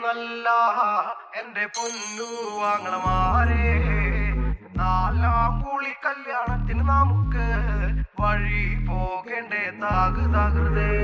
നല്ല എന്റെ പൊന്നു വാങ്ങളമാരെ നാലാം കൂളി കല്യാണത്തിന് നമുക്ക് വഴി പോകേണ്ടേ താക് തകൃതേ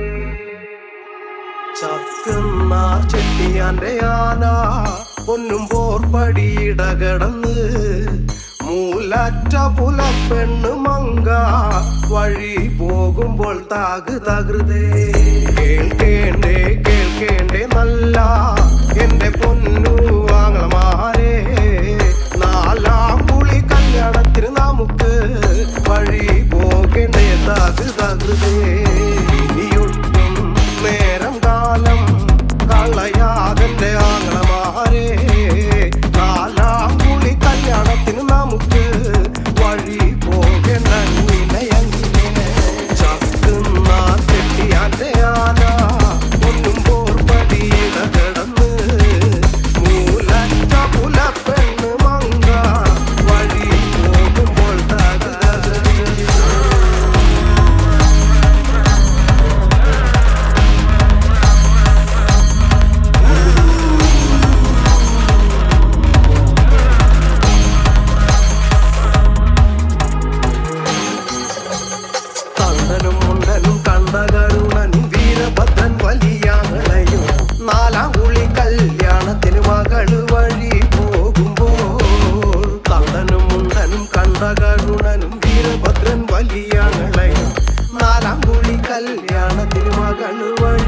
ചക്കുന്ന ചെട്ടിയാന്റെ ആന പൊന്നും പോർപ്പടിയിട കിടന്ന് മൂലറ്റ പുലപ്പെണ്ണ് മങ്ക വഴി പോകുമ്പോൾ താക് തകൃതേ കേൾക്കേണ്ടേ കേൾക്കേണ്ടേ നല്ല എന്റെ പൊന്നു ആങ്ങളമാരെ നാലാം പുളി കല്യാണത്തിന് നമുക്ക് വഴി പോകേണ്ടേ താക് തകൃതേ ഇനിയൊട്ടും നേരം കാലം കളയാതെന്റെ ആങ്ങളമാരെ നാലാം പുളി കല്യാണത്തിന് നമുക്ക് വഴി പോകേണ്ട നിലയങ്ങിനെ ചക്കുന്ന തെട്ടിയാന്റെ ആന ഒന്നും പോർപ്പടിയിട കിടന്ന് മൂലറ്റ പുലപ്പെണ്ണ് മങ്ക വഴി പോകുമ്പോൾ തകർന്ന് കണ്ണനും മുണ്ടനും കണ്ട കരുണനും വീരഭദ്രൻ വലിയാങ്ങളയും നാലാം കുളി കല്യാണത്തിന് മകള് വഴി പോകുമ്പോൾ കണ്ണനും മുണ്ടനും കണ്ട കരുണനും വീരഭദ്രൻ വലിയാങ്ങളയും നാലാം കുളി കല്യാണത്തിന് മകള് വഴി